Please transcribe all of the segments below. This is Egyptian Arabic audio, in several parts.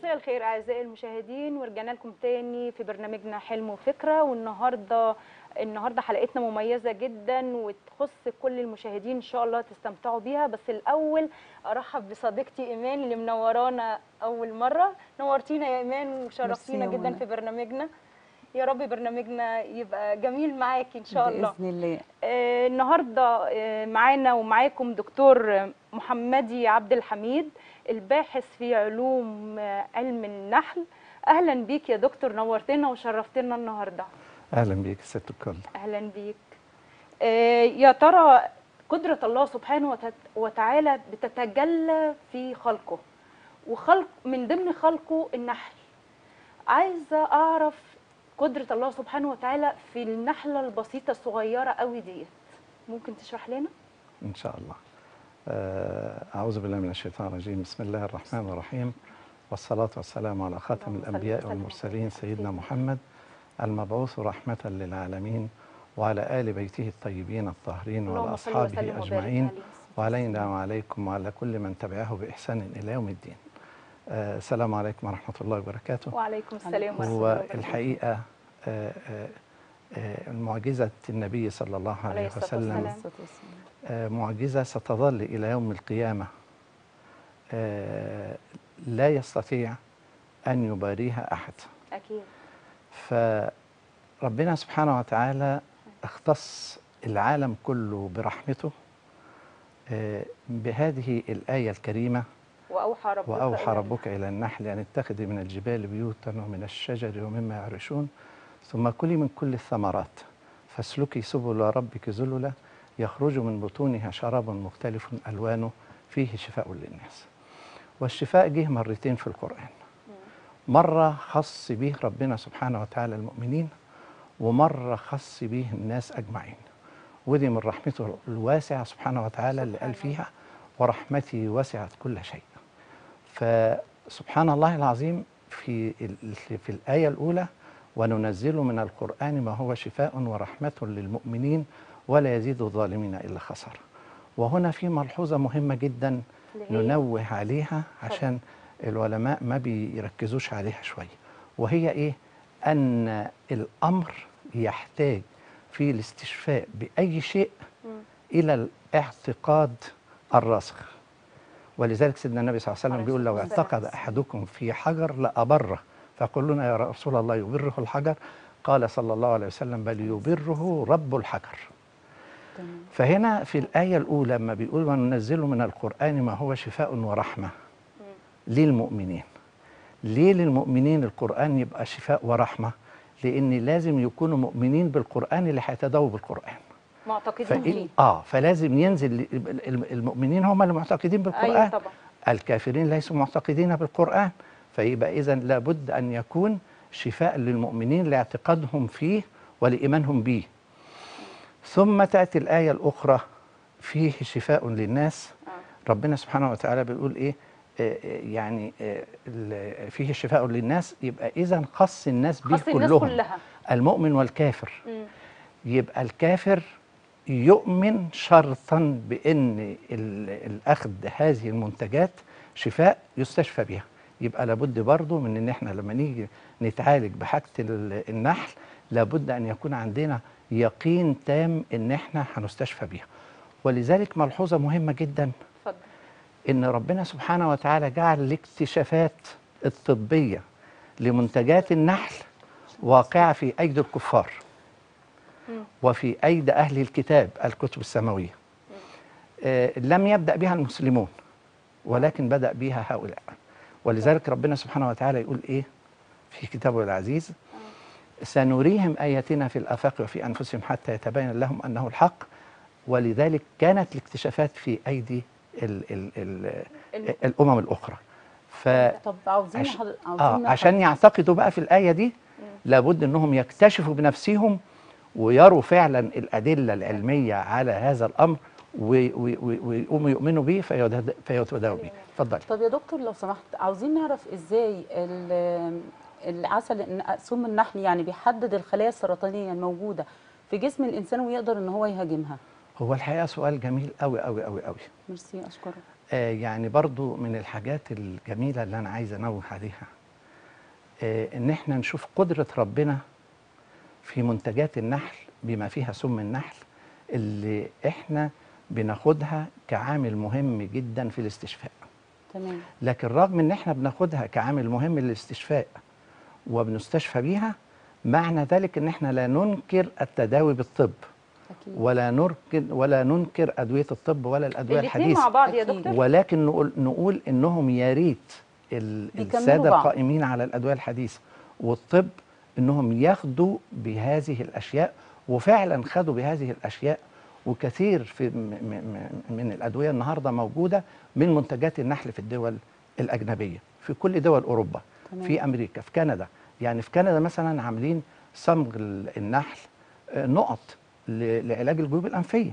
مساء الخير اعزائي المشاهدين ورجعنا لكم تاني في برنامجنا حلم وفكره والنهارده النهارده حلقتنا مميزه جدا وتخص كل المشاهدين ان شاء الله تستمتعوا بيها بس الاول ارحب بصديقتي ايمان اللي منورانا اول مره نورتينا يا ايمان وشرفتينا ميرسي يا جدا منى. في برنامجنا يا رب برنامجنا يبقى جميل معاكي ان شاء الله باذن الله آه، النهارده آه، معانا ومعاكم دكتور محمدي عبد الحميد الباحث في علوم آه، علم النحل اهلا بيك يا دكتور نورتنا وشرفتنا النهارده اهلا بيك يا ست الكل اهلا بيك آه، يا ترى قدرة الله سبحانه وت- وتعالى بتتجلى في خلقه وخلق من ضمن خلقه النحل عايزة أعرف قدرة الله سبحانه وتعالى في النحلة البسيطة الصغيرة قوي ديت ممكن تشرح لنا؟ ان شاء الله آه، اعوذ بالله من الشيطان الرجيم بسم الله الرحمن الرحيم والصلاه والسلام على خاتم اللهم صل الانبياء وسلم والمرسلين وبارك سيدنا سيدنا محمد المبعوث رحمه للعالمين وعلى ال بيته الطيبين الطاهرين وعلى اللهم صل اصحابه وسلم وبارك اجمعين عليه. وعلينا وعليكم وعلى كل من تبعه باحسان الى يوم الدين آه، السلام عليكم ورحمه الله وبركاته وعليكم السلام ورحمة الله هو وبركاته الحقيقه آه، آه، آه، معجزه النبي صلى الله عليه عليه الصلاة وسلم والسلام. الصلاة والسلام. آه، معجزة ستظل إلى يوم القيامة آه، لا يستطيع أن يباريها أحد أكيد فربنا سبحانه وتعالى اختص العالم كله برحمته آه، بهذه الآية الكريمة وأوحى ربك وأوحى إلى ربك إلى النحل أن اتخذي من الجبال بيوتا ومن الشجر ومما يعرشون ثم كلي من كل الثمرات فاسلكي سبل ربك ذللا يخرج من بطونها شراب مختلف ألوانه فيه شفاء للناس والشفاء جه مرتين في القرآن مرة خص به ربنا سبحانه وتعالى المؤمنين ومرة خص به الناس أجمعين ودي من رحمته الواسعة سبحانه وتعالى اللي قال سبحانه. فيها ورحمتي وسعت كل شيء فسبحان الله العظيم في ال- في الآية الأولى وننزل من القرآن ما هو شفاء ورحمة للمؤمنين ولا يزيد الظالمين إلا خسارة وهنا في ملحوظة مهمة جدا اللي هي؟ ننوه عليها عشان العلماء ما بيركزوش عليها شوية وهي إيه؟ أن الأمر يحتاج في الاستشفاء بأي شيء مم. إلى الاعتقاد الراسخ ولذلك سيدنا النبي صلى الله عليه عليه وسلم بيقول لو الصلاة والسلام. اعتقد أحدكم في حجر لأبره فقلنا يا رسول الله يبره الحجر قال صلى الله عليه وسلم بل يبره رب الحجر تمام فهنا في الآية الأولى لما بيقول وننزل من القرآن ما هو شفاء ورحمة للمؤمنين ليه للمؤمنين القرآن يبقى شفاء ورحمة لأن لازم يكونوا مؤمنين بالقرآن اللي هيتداووا بالقرآن معتقدين فإيه؟ بيه اه فلازم ينزل ل- الم- المؤمنين هم اللي معتقدين بالقرآن أيوة طبعا الكافرين ليسوا معتقدين بالقرآن فيبقى إذا لابد أن يكون شفاء للمؤمنين لاعتقادهم فيه ولإيمانهم به ثم تأتي الآية الأخرى فيه شفاء للناس آه. ربنا سبحانه وتعالى بيقول إيه آه، آه، يعني آه، ال- فيه شفاء للناس يبقى إذا خص الناس به خاص الناس كلهم كلها المؤمن والكافر مم. يبقى الكافر يؤمن شرطا بان ال- الاخذ هذه المنتجات شفاء يستشفى بها يبقى لابد برضه من ان احنا لما نيجي نتعالج بحاجه ال- النحل لابد ان يكون عندنا يقين تام ان احنا هنستشفى بيها ولذلك ملحوظه مهمه جدا اتفضل ان ربنا سبحانه وتعالى جعل الاكتشافات الطبيه لمنتجات النحل واقعه في ايدي الكفار مم. وفي ايدي اهل الكتاب الكتب السماويه آه لم يبدا بها المسلمون ولكن بدا بها هؤلاء ولذلك ربنا سبحانه وتعالى يقول ايه في كتابه العزيز سنريهم اياتنا في الافاق وفي انفسهم حتى يتبين لهم انه الحق ولذلك كانت الاكتشافات في ايدي ال ال ال الم- الامم الاخرى ف طب عاوزين عش... حضر... آه عاوزين عشان يعتقدوا بقى في الآية دي لابد أنهم يكتشفوا بنفسهم ويروا فعلا الأدلة العلمية على هذا الأمر و- و- و- ويقوموا يؤمنوا به فيتد- فيتداووا به اتفضلي طب يا دكتور لو سمحت عاوزين نعرف ازاي ال- العسل سم النحل يعني بيحدد الخلايا السرطانيه الموجوده في جسم الانسان ويقدر ان هو يهاجمها هو الحقيقة سؤال جميل قوي قوي قوي قوي ميرسي اشكرك آه يعني برضو من الحاجات الجميلة اللي أنا عايز أنوه عليها آه إن إحنا نشوف قدرة ربنا في منتجات النحل بما فيها سم النحل اللي إحنا بناخدها كعامل مهم جدا في الاستشفاء تمام لكن رغم ان احنا بناخدها كعامل مهم للاستشفاء وبنستشفى بيها معنى ذلك ان احنا لا ننكر التداوي بالطب اكيد ولا ننكر ولا ننكر ادويه الطب ولا الادويه الاثنين مع الحديثه بعض يا أكيد. دكتور ولكن نقول نقول انهم يا ريت ال- بيكملوا الساده بعض. القائمين على الادويه الحديثه والطب انهم ياخدوا بهذه الاشياء وفعلا خدوا بهذه الاشياء وكثير في م- م- م- من الادويه النهارده موجوده من منتجات النحل في الدول الاجنبيه في كل دول اوروبا تمام. في امريكا في كندا يعني في كندا مثلا عاملين صمغ ال- النحل آه، نقط ل- لعلاج الجيوب الانفيه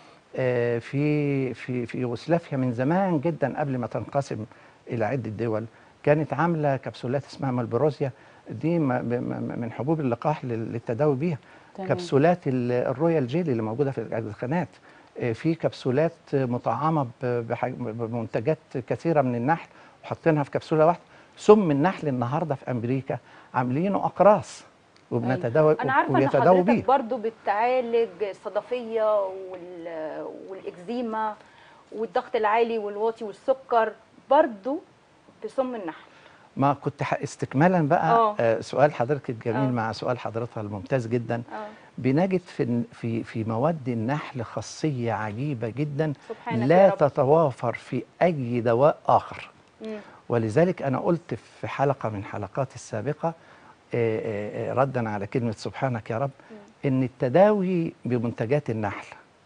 آه، في في في يوغوسلافيا من زمان جدا قبل ما تنقسم الى عده دول كانت عامله كبسولات اسمها مالبروزيا دي م- ب- م- من حبوب اللقاح لل- للتداوي بيها تمام. كبسولات ال- الرويال جيلي اللي موجوده في الادخانات آه، في كبسولات مطعمه ب- بح- بمنتجات كثيره من النحل وحاطينها في كبسوله واحده سم النحل النهارده في امريكا عاملينه اقراص وبنتداوي انا عارفه ان وبيتداووا بيه حضرتك برضو بتعالج الصدفيه وال- والاكزيما والضغط العالي والواطي والسكر برضو بسم النحل ما كنت ح- استكمالا بقى آه. آه سؤال حضرتك الجميل آه. مع سؤال حضرتها الممتاز جدا اه بنجد في الن- في في مواد النحل خاصيه عجيبه جدا سبحانك يا لا رب. تتوافر في اي دواء اخر مم. ولذلك انا قلت في حلقه من حلقات السابقه آه، آه، آه، ردا على كلمه سبحانك يا رب ان التداوي بمنتجات النحل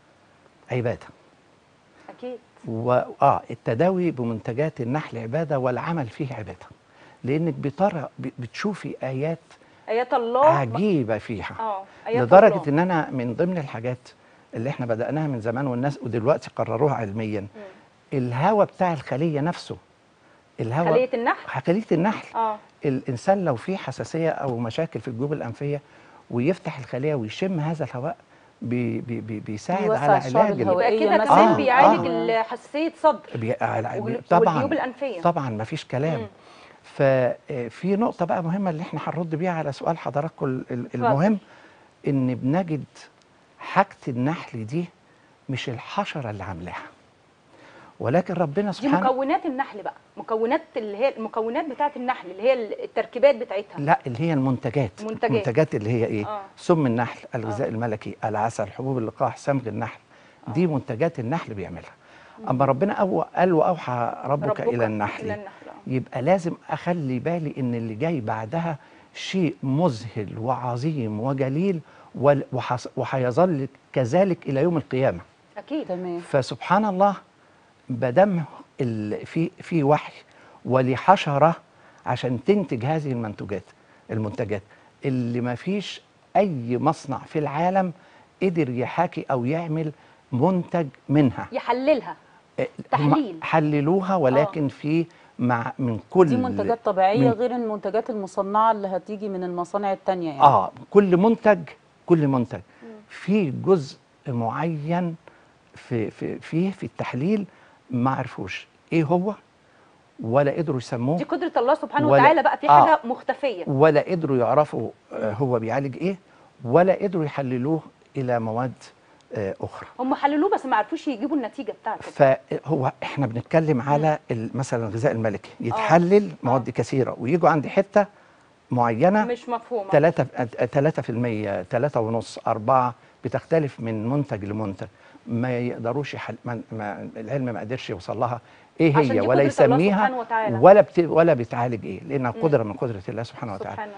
عباده اكيد و... اه التداوي بمنتجات النحل عباده والعمل فيه عباده لانك بترى ب- بتشوفي ايات ايات الله عجيبه فيها اه ايات لدرجه الله. ان انا من ضمن الحاجات اللي احنا بداناها من زمان والناس ودلوقتي قرروها علميا مم. الهواء بتاع الخليه نفسه الهواء خليه النحل خليه النحل اه الانسان لو فيه حساسيه او مشاكل في الجيوب الانفيه ويفتح الخليه ويشم هذا الهواء بي بي بي بيساعد بيوسع على الشعب علاج ال- الهوائية يبقى كده مثلاً. كمان آه، بيعالج آه. ال- حساسيه صدر بي... على- وال- طبعا والجيوب الانفيه طبعا ما فيش كلام مم. ففي نقطة بقى مهمة اللي احنا هنرد بيها على سؤال حضراتكم ال- ال- المهم ان بنجد حاجة النحل دي مش الحشرة اللي عاملاها ولكن ربنا دي سبحانه مكونات النحل بقى مكونات اللي هي المكونات بتاعه النحل اللي هي التركيبات بتاعتها لا اللي هي المنتجات منتجات. المنتجات اللي هي ايه آه. سم النحل الغذاء الملكي العسل حبوب اللقاح صمغ النحل دي منتجات النحل بيعملها اما ربنا أو قال واوحى ربك, الى النحل الى النحل آه. يبقى لازم اخلي بالي ان اللي جاي بعدها شيء مذهل وعظيم وجليل وال- وحص- وهيظل كذلك الى يوم القيامه اكيد تمام فسبحان الله بدم ال- في في وحي ولحشره عشان تنتج هذه المنتجات المنتجات اللي ما فيش اي مصنع في العالم قدر يحاكي او يعمل منتج منها يحللها هم تحليل. حللوها ولكن في مع من كل دي منتجات طبيعيه من- غير المنتجات المصنعه اللي هتيجي من المصانع التانية يعني اه كل منتج كل منتج في جزء معين في في فيه في التحليل ما عرفوش ايه هو ولا قدروا يسموه دي قدره الله سبحانه ولا- وتعالى بقى في آه. حاجه مختفيه ولا قدروا يعرفوا آه، هو بيعالج ايه ولا قدروا يحللوه الى مواد آه، اخرى هم حللوه بس ما عرفوش يجيبوا النتيجه بتاعته فهو احنا بنتكلم على ال- مثلا الغذاء الملكي يتحلل مواد كثيره ويجوا عند حته معينه مش مفهومه 3 3% 3 ونص 4 بتختلف من منتج لمنتج ما يقدروش يحل ما ما العلم ما قدرش يوصل لها ايه عشان هي دي ولا قدرة الله يسميها سبحانه وتعالى. ولا بت ولا بتعالج ايه لانها قدره من قدره الله سبحانه وتعالى سبحانه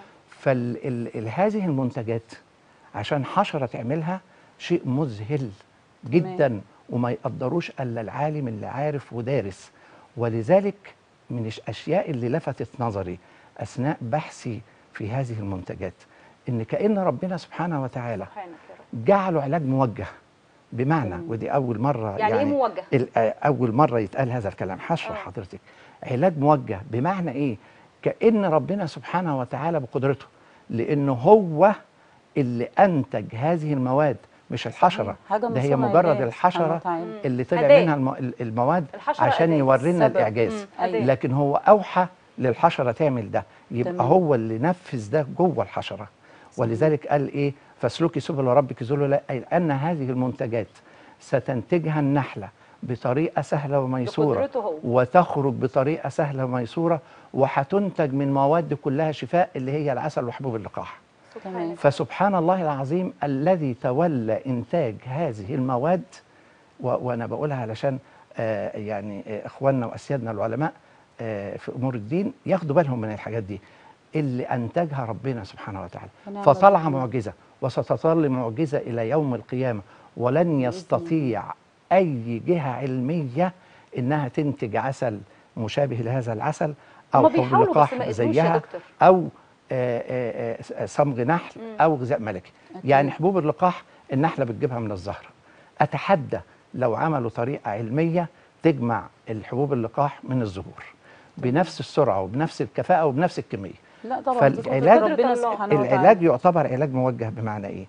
فهذه المنتجات عشان حشره تعملها شيء مذهل جدا وما يقدروش الا العالم اللي عارف ودارس ولذلك من الاشياء اللي لفتت نظري اثناء بحثي في هذه المنتجات ان كان ربنا سبحانه وتعالى سبحانك يا رب جعله علاج موجه بمعنى ودي اول مره يعني إيه موجه؟ ال- آه، اول مره يتقال هذا الكلام هشرح آه. حضرتك علاج موجه بمعنى ايه كان ربنا سبحانه وتعالى بقدرته لانه هو اللي انتج هذه المواد مش الحشره حاجه من ده هي صنع مجرد الله سبحانه الحشره وتعالى. مم. اللي طلع أداة. منها الم- المواد الحشرة عشان أداة. يورينا سبب. الاعجاز مم. أيوة. أداة. لكن هو اوحى للحشره تعمل ده يبقى تمام. هو اللي نفذ ده جوه الحشره ولذلك قال ايه فاسلكي سبل ربك ذللا اي ان هذه المنتجات ستنتجها النحله بطريقه سهله وميسوره بقدرته هو. وتخرج بطريقه سهله وميسوره وهتنتج من مواد كلها شفاء اللي هي العسل وحبوب اللقاح تمام. فسبحان الله العظيم الذي تولى انتاج هذه المواد و- وانا بقولها علشان آه، يعني آه، اخواننا واسيادنا العلماء آه، في امور الدين ياخدوا بالهم من الحاجات دي اللي انتجها ربنا سبحانه وتعالى ونعم فطلع بالله. معجزه وستظل معجزه الى يوم القيامه ولن يستطيع اي جهه علميه انها تنتج عسل مشابه لهذا العسل او هما حبوب بيحاولوا بس ما لقاح قدروش يا زيها دكتور. او آه، آه، آه، صمغ نحل او غذاء ملكي أكيد. يعني حبوب اللقاح النحله بتجيبها من الزهره اتحدى لو عملوا طريقه علميه تجمع الحبوب اللقاح من الزهور بنفس السرعه وبنفس الكفاءه وبنفس الكميه لا طبعا دي فالعلاج- قدرة ربنا الله. سبحانه وتعالى العلاج يعتبر علاج موجه بمعنى ايه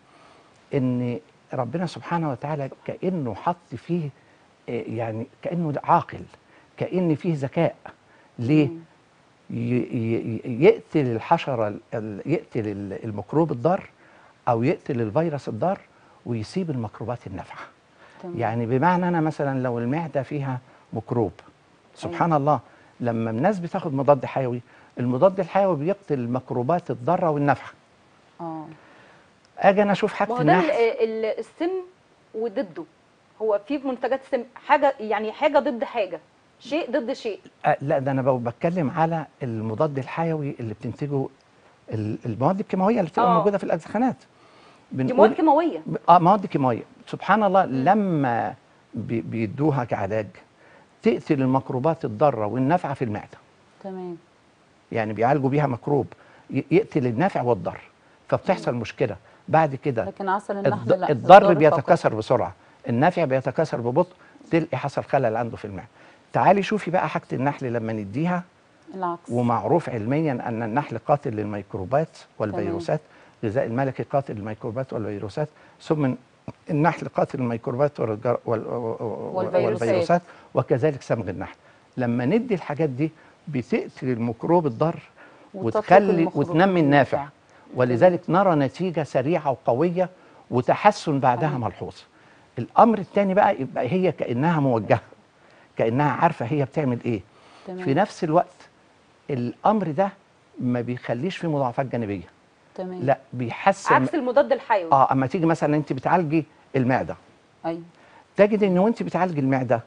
ان ربنا سبحانه وتعالى كانه حط فيه آه، يعني كانه عاقل كان فيه ذكاء ليه ي- ي- ي- يقتل الحشره ال- ال- يقتل ال- الميكروب الضار او يقتل الفيروس الضار ويسيب الميكروبات النافعه تمام. يعني بمعنى انا مثلا لو المعده فيها ميكروب سبحان الله لما الناس بتاخد مضاد حيوي المضاد الحيوي بيقتل الميكروبات الضاره والنافعه اه اجي انا اشوف ما حاجه هو ده النحل ال- ال- السم وضده هو في منتجات سم حاجه يعني حاجه ضد حاجه شيء ضد شيء أه لا ده انا ب- بتكلم على المضاد الحيوي اللي بتنتجه ال- المواد الكيماويه اللي بتبقى آه. موجوده في الاجزخانات دي مواد كيماويه ب- اه مواد كيماويه سبحان الله لما بي- بيدوها كعلاج تقتل الميكروبات الضاره والنافعه في المعده تمام يعني بيعالجوا بيها ميكروب ي- يقتل النافع والضار فبتحصل مشكله بعد كده لكن عسل النحل الض- لا الضر فقط. بيتكاثر بسرعه النافع بيتكاثر ببطء تلقي حصل خلل عنده في المعده تعالي شوفي بقى حاجه النحل لما نديها العكس ومعروف علميا ان النحل قاتل للميكروبات والفيروسات غذاء الملكي قاتل للميكروبات والفيروسات ثم النحل قاتل للميكروبات والجر- وال- والفيروسات. والفيروسات وكذلك صمغ النحل لما ندي الحاجات دي بتقتل الميكروب الضار وتترك وتخلي الميكروب وتنمي النافع النافع. ولذلك نرى نتيجه سريعه وقويه وتحسن بعدها أيوة. ملحوظ الامر الثاني بقى يبقى هي كانها موجهه كانها عارفه هي بتعمل ايه تمام. في نفس الوقت الامر ده ما بيخليش فيه مضاعفات جانبيه تمام لا بيحسن عكس المضاد الحيوي اه اما تيجي مثلا انت بتعالجي المعده ايوه تجد ان وانت بتعالجي المعده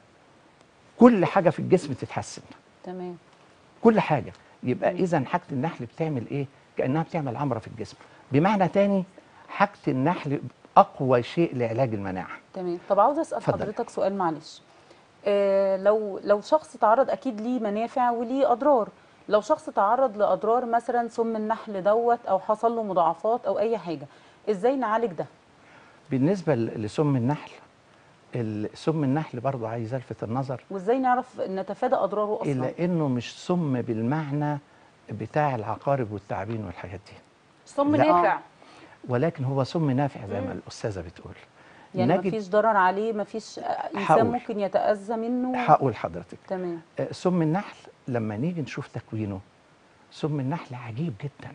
كل حاجه في الجسم تتحسن تمام كل حاجه يبقى اذا حاجه النحل بتعمل ايه كانها بتعمل عمره في الجسم بمعنى تاني حاجه النحل اقوى شيء لعلاج المناعه تمام طب عاوز اسال اتفضل. حضرتك سؤال معلش آه لو لو شخص تعرض اكيد ليه منافع وليه اضرار لو شخص تعرض لاضرار مثلا سم النحل دوت او حصل له مضاعفات او اي حاجه ازاي نعالج ده بالنسبه ل- لسم النحل ال- سم النحل برضو عايز الفت النظر وازاي نعرف نتفادى اضراره اصلا الا انه مش سم بالمعنى بتاع العقارب والتعابين والحاجات دي سم لا. نافع ولكن هو سم نافع زي ما الاستاذه بتقول يعني نجد- مفيش ضرر عليه مفيش آه، انسان هقول. ممكن يتاذى منه هقول لحضرتك تمام آه، سم النحل لما نيجي نشوف تكوينه سم النحل عجيب جدا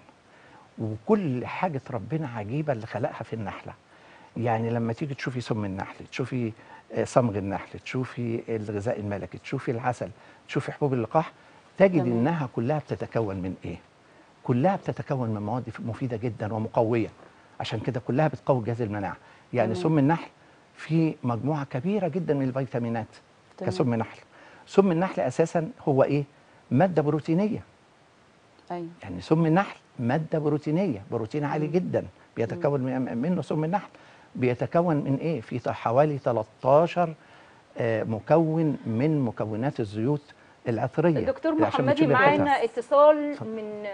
وكل حاجة ربنا عجيبة اللي خلقها في النحلة يعني لما تيجي تشوفي سم النحل تشوفي آه، صمغ النحل تشوفي الغذاء الملكي تشوفي العسل تشوفي حبوب اللقاح تجد تمام. انها كلها بتتكون من ايه كلها بتتكون من مواد مفيدة جدا ومقوية عشان كده كلها بتقوي جهاز المناعة يعني تمام. سم النحل فيه مجموعة كبيرة جدا من الفيتامينات تمام. كسم نحل سم النحل اساسا هو ايه ماده بروتينيه ايوه يعني سم النحل ماده بروتينيه بروتين عالي جدا بيتكون من- منه سم النحل بيتكون من ايه في حوالي 13 آه، مكون من مكونات الزيوت العطريه الدكتور اللي عشان محمدي بتشيل الريحة. معانا اتصال اتفضل. من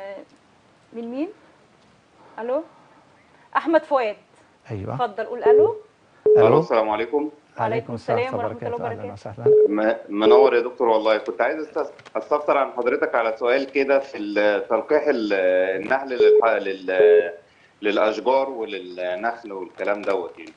من مين الو احمد فؤاد ايوه اتفضل قول الو الو السلام عليكم وعليكم السلام ورحمة الله اهلا وبركاته. وسهلا م- منور يا دكتور والله كنت عايز أست- استفسر عن حضرتك على سؤال كده في ال- تلقيح ال- النحل للح... لل... للاشجار وللنخل والكلام دوت يعني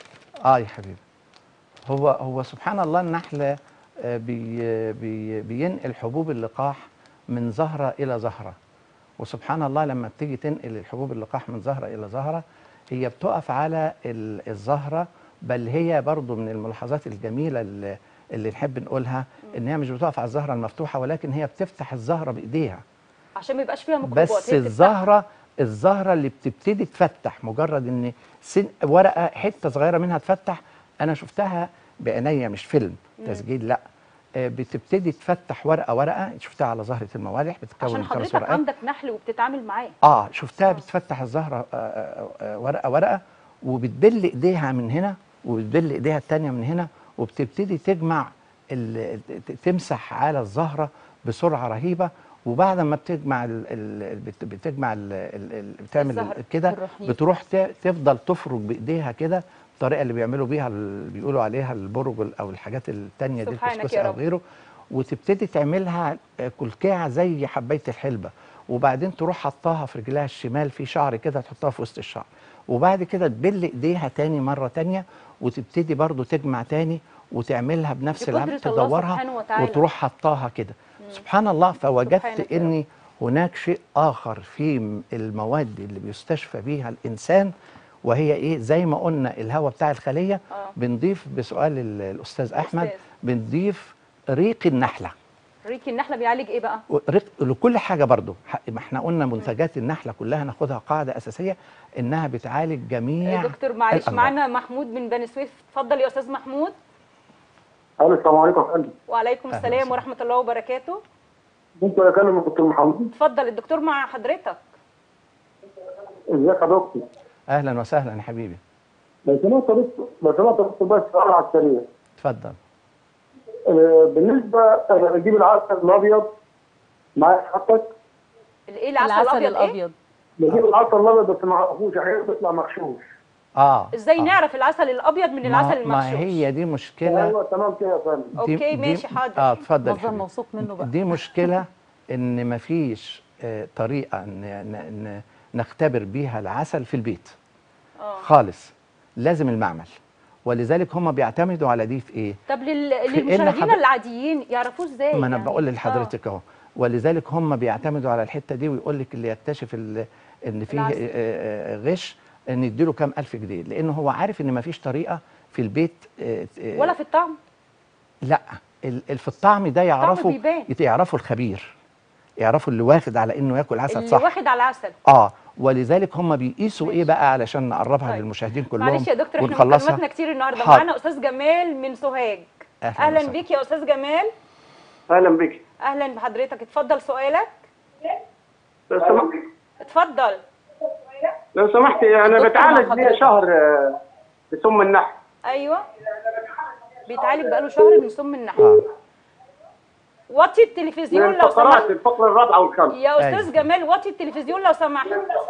اه يا حبيبي هو هو سبحان الله النحل آه، بي بي بينقل حبوب اللقاح من زهره الى زهره وسبحان الله لما بتيجي تنقل الحبوب اللقاح من زهره الى زهره هي بتقف على ال- الزهره بل هي برضو من الملاحظات الجميله اللي, اللي نحب نقولها ان هي مش بتقف على الزهره المفتوحه ولكن هي بتفتح الزهره بايديها عشان ما يبقاش فيها ميكروبات بس هي بتفتح. الزهره الزهره اللي بتبتدي تفتح مجرد ان سن ورقه حته صغيره منها تفتح انا شفتها بعينيا مش فيلم تسجيل لا آه، بتبتدي تفتح ورقه ورقه شفتها على زهره الموالح بتتكون عشان من خمس حضرتك ورقات عندك نحل وبتتعامل معاه اه شفتها بتفتح الزهره آه، آه، آه، ورقه ورقه وبتبل ايديها من هنا وبتبل ايديها التانية من هنا وبتبتدي تجمع ال- ت- تمسح على الزهره بسرعه رهيبه وبعد ما بتجمع ال ال بت- بتجمع ال ال ال بتعمل الزهرة ال- كده بالرحيق. بتروح ت- تفضل تفرك بايديها كده الطريقه اللي بيعملوا بيها ال- بيقولوا عليها البرج او الحاجات التانية دي سبحانك الكسكس يا او رب. غيره وتبتدي تعملها آه، كلكعه زي حبايه الحلبه وبعدين تروح حطاها في رجلها الشمال في شعر كده تحطها في وسط الشعر وبعد كده تبل ايديها تاني مره تانية وتبتدي برضو تجمع تاني وتعملها بنفس بقدرة العمل الله تدورها سبحانه وتعالى. وتروح حطاها كده سبحان الله فوجدت سبحانك يا رب. ان هناك شيء اخر في م- المواد اللي بيستشفى بيها الانسان وهي ايه زي ما قلنا الهواء بتاع الخليه آه. بنضيف بسؤال ال- الاستاذ احمد الأستاذ. بنضيف ريق النحله ريكي النحله بيعالج ايه بقى رق لكل حاجه برضو ح- ما احنا قلنا منتجات النحله كلها ناخدها قاعده اساسيه انها بتعالج جميع دكتور معلش الأمراض. معانا محمود من بني سويف اتفضل يا استاذ محمود الو السلام عليكم يا فندم وعليكم أهلا السلام وسهلا. ورحمه الله وبركاته ممكن اكلم الدكتور محمد اتفضل الدكتور مع حضرتك ازيك يا دكتور اهلا وسهلا يا حبيبي لو سمحت يا دكتور لو سمحت يا دكتور بس سؤال على السريع اتفضل آه، بالنسبه انا بجيب العسل الابيض معايا حضرتك الايه العسل, العسل الابيض ايه الابيض بجيب العسل الابيض بس ما اعرفوش احيانا بيطلع مغشوش اه ازاي آه. نعرف العسل الابيض من ما, العسل ما المغشوش هي دي مشكله ايوه تمام كده يا فندم دي- اوكي دي- ماشي حاضر اه اتفضل يا مصدر حبيبي. موثوق منه بقى دي مشكله ان مفيش آه طريقه ن- ن- ن- نختبر بيها العسل في البيت اه خالص لازم المعمل ولذلك هم بيعتمدوا على دي في ايه طب لل... في إن للمشاهدين حضر- العاديين يعرفوه ازاي ما انا يعني؟ بقول آه. لحضرتك اهو ولذلك هم بيعتمدوا على الحته دي ويقول لك اللي يكتشف ال- ان فيه العسل. آه، آه، غش ان يديله كام الف جنيه لان هو عارف ان مفيش طريقه في البيت آه، آه، ولا في الطعم لا ال- ال- في الطعم ده يعرفوا بيبان. يعرفوا الخبير يعرفوا اللي واخد على انه ياكل عسل اللي صح واخد على العسل اه ولذلك هم بيقيسوا ايه ماشي. بقى علشان نقربها طيب. للمشاهدين كلهم معلش يا دكتور احنا ونخلصها مكالماتنا كتير النهارده حاضر. معانا استاذ جمال من سوهاج أهلاً اهلا وسهلاً. بيك يا استاذ جمال اهلا بك اهلا بحضرتك اتفضل سؤالك لو سمحت اتفضل لو سمحت انا دكتور بتعالج مع لي حضرتك. شهر آه، بسم النحل ايوه بيتعالج بقاله شهر من سم النحل اه وطي من التلفزيون لو الفقرات سمحت الفقره الرابعه والخامسه يا استاذ أيوة. جمال وطي التلفزيون لو سمحت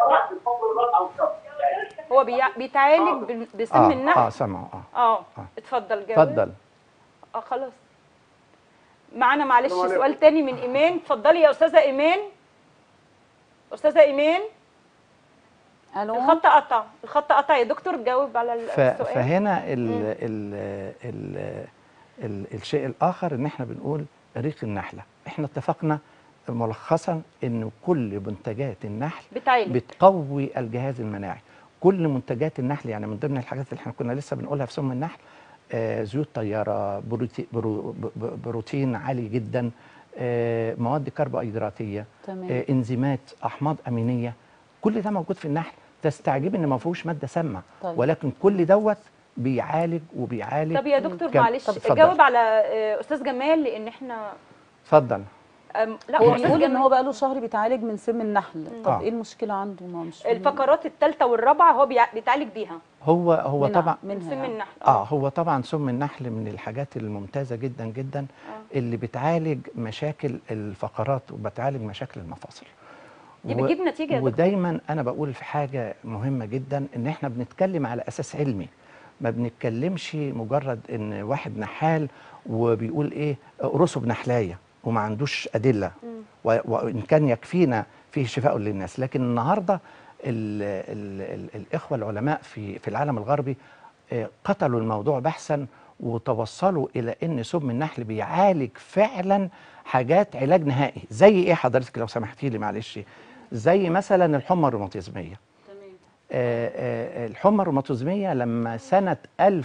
هو بيع... بيتعالج ب- بسم اه, النحل آه سمعوا اه اه آه. اتفضل جاوب اتفضل اه خلاص معانا معلش السلام عليكم. سؤال تاني من ايمان اتفضلي يا استاذه ايمان استاذه ايمان الو الخط قطع الخط قطع يا دكتور جاوب على ف- السؤال فهنا ال ال ال ال الشيء الاخر ان احنا بنقول ريق النحله احنا اتفقنا ملخصا انه كل منتجات النحل بتعالج بتقوي الجهاز المناعي كل منتجات النحل يعني من ضمن الحاجات اللي احنا كنا لسه بنقولها في سم النحل آه زيوت طياره بروتي برو ب- ب- بروتين عالي جدا آه مواد كربوهيدراتيه تمام آه انزيمات احماض امينيه كل ده موجود في النحل تستعجب ان ما فيهوش ماده سامه طيب. ولكن كل دوت بيعالج وبيعالج طب يا دكتور كم- معلش طب اتفضل. جاوب على آه، استاذ جمال لان احنا اتفضل أم، لا هو أستاذ بيقول ان جمال- هو بقى له شهر بيتعالج من سم النحل طب آه. ايه المشكله عنده ما هو مش فاهم. الفقرات الثالثه والرابعه هو بيع- بيتعالج بيها هو هو منها- طبعا منها سم يعني. النحل اه هو طبعا سم النحل من الحاجات الممتازه جدا جدا آه. اللي بتعالج مشاكل الفقرات وبتعالج مشاكل المفاصل دي و- بتجيب نتيجه يا دكتور ودايما انا بقول في حاجه مهمه جدا ان احنا بنتكلم على اساس علمي ما بنتكلمش مجرد ان واحد نحال وبيقول ايه اقرصه بنحلايه وما عندوش ادله و- وان كان يكفينا فيه شفاء للناس لكن النهارده ال ال ال الاخوه العلماء في في العالم الغربي آه، قتلوا الموضوع بحثا وتوصلوا الى ان سم النحل بيعالج فعلا حاجات علاج نهائي زي ايه حضرتك لو سمحتي لي معلش زي مثلا الحمى الروماتيزميه آه، آه، الحمى الروماتيزميه لما سنه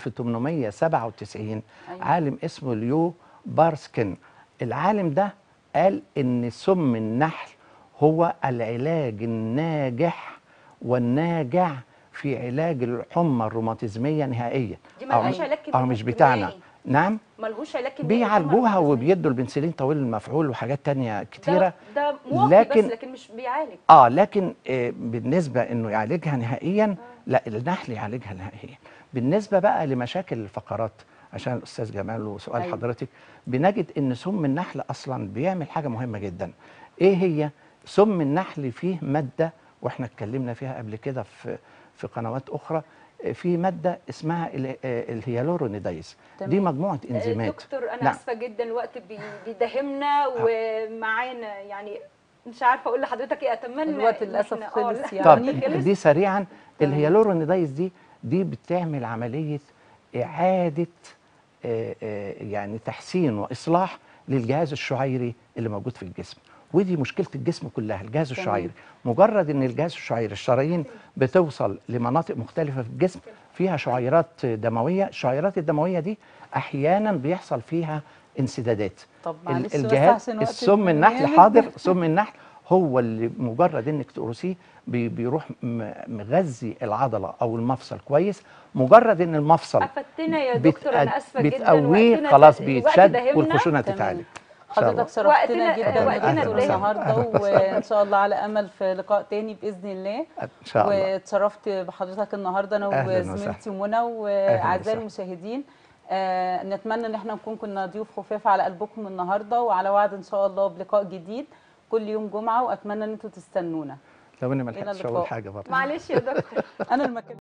1897 أيوة. عالم اسمه ليو بارسكن العالم ده قال ان سم النحل هو العلاج الناجح والناجع في علاج الحمى الروماتيزميه نهائيا دي أو- ملهاش علاج اه مش بتاعنا كيميائي. نعم ملهوش علاج كيميائي بيعالجوها طبعاً. وبيدوا البنسلين طويل المفعول وحاجات تانية كتيرة ده, ده موقي لكن- بس لكن مش بيعالج اه لكن آه بالنسبة انه يعالجها نهائيا لا النحل يعالجها نهائيا بالنسبة بقى لمشاكل الفقرات عشان الأستاذ جمال وسؤال أيوة. حضرتك بنجد ان سم النحل أصلا بيعمل حاجة مهمة جدا ايه هي سم النحل فيه مادة واحنا اتكلمنا فيها قبل كده في في قنوات أخرى آه، في مادة اسمها ال- آه، الهيالورونيدايز دي تمام. مجموعة انزيمات دكتور انا نعم. اسفه جدا الوقت بي- بيداهمنا ومعانا يعني مش عارفه اقول لحضرتك ايه اتمنى الوقت إن للأسف إحنا- خلص لا، يعني. طب خلص. دي سريعا تمام. الهيالورونيدايز دي دي بتعمل عمليه اعاده آه، آه، يعني تحسين واصلاح للجهاز الشعيري اللي موجود في الجسم ودي مشكله الجسم كلها الجهاز تمام. الشعيري مجرد ان الجهاز الشعيري الشرايين بتوصل لمناطق مختلفه في الجسم فيها شعيرات دمويه الشعيرات الدمويه دي احيانا بيحصل فيها انسدادات طب ال- معلش بس الجهاز عشان وقت السم النحل البرنامج. حاضر سم النحل هو اللي مجرد انك تقرصيه بي- بيروح م- مغذي العضله او المفصل كويس مجرد ان المفصل افدتنا يا بت- دكتور انا اسفه جدا بتقويه وقتنا خلاص ت- بيتشد الوقت داهمنا. والخشونه تمام. تتعالج إن شاء الله. حضرتك شرفتنا وقتنا- جدا وقتنا دكتور ضيق. النهارده وان شاء الله على امل في لقاء تاني باذن الله ان شاء الله واتشرفت بحضرتك النهارده انا أهلاً وزميلتي وسهلاً. منى واعزائي وسهلاً. المشاهدين آه نتمنى ان احنا نكون كنا ضيوف خفاف على قلبكم النهارده وعلى وعد ان شاء الله بلقاء جديد كل يوم جمعه واتمنى ان انتم تستنونا لو اني ما إلى لحقتش اللقاء. اقول حاجه برضه معلش يا دكتور انا المكان